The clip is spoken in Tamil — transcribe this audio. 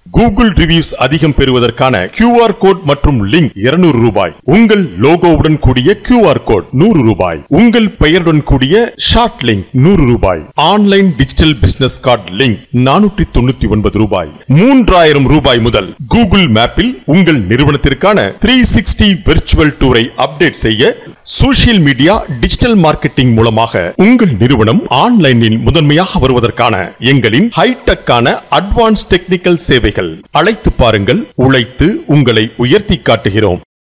கூகுள் ரிவ்யூஸ் அதிகம் பெறுவதற்கான QR கோட் மற்றும் லிங்க் 200 ரூபாய் உங்கள் லோகோவுடன் கூடிய QR கோட் நூறு ரூபாய் உங்கள் பெயருடன் கூடிய ஷார்ட் லிங்க் நூறு ரூபாய் online digital business card link நானூற்றி தொண்ணூத்தி ஒன்பது ரூபாய் மூன்றாயிரம் ரூபாய் முதல் கூகுள் மேப்பில் உங்கள் நிறுவனத்திற்கான த்ரீ சிக்ஸ்டி விர்ச்சுவல் டூரை அப்டேட் செய்ய சோசியல் மீடியா டிஜிட்டல் மார்க்கெட்டிங் மூலமாக உங்கள் நிறுவனம் ஆன்லைனில் முதன்மையாக வருவதற்கான எங்களின் ஹைடெக்கான அட்வான்ஸ் டெக்னிக்கல் சேவைகள் அழைத்து பாருங்கள் உழைத்து உங்களை உயர்த்தி காட்டுகிறோம்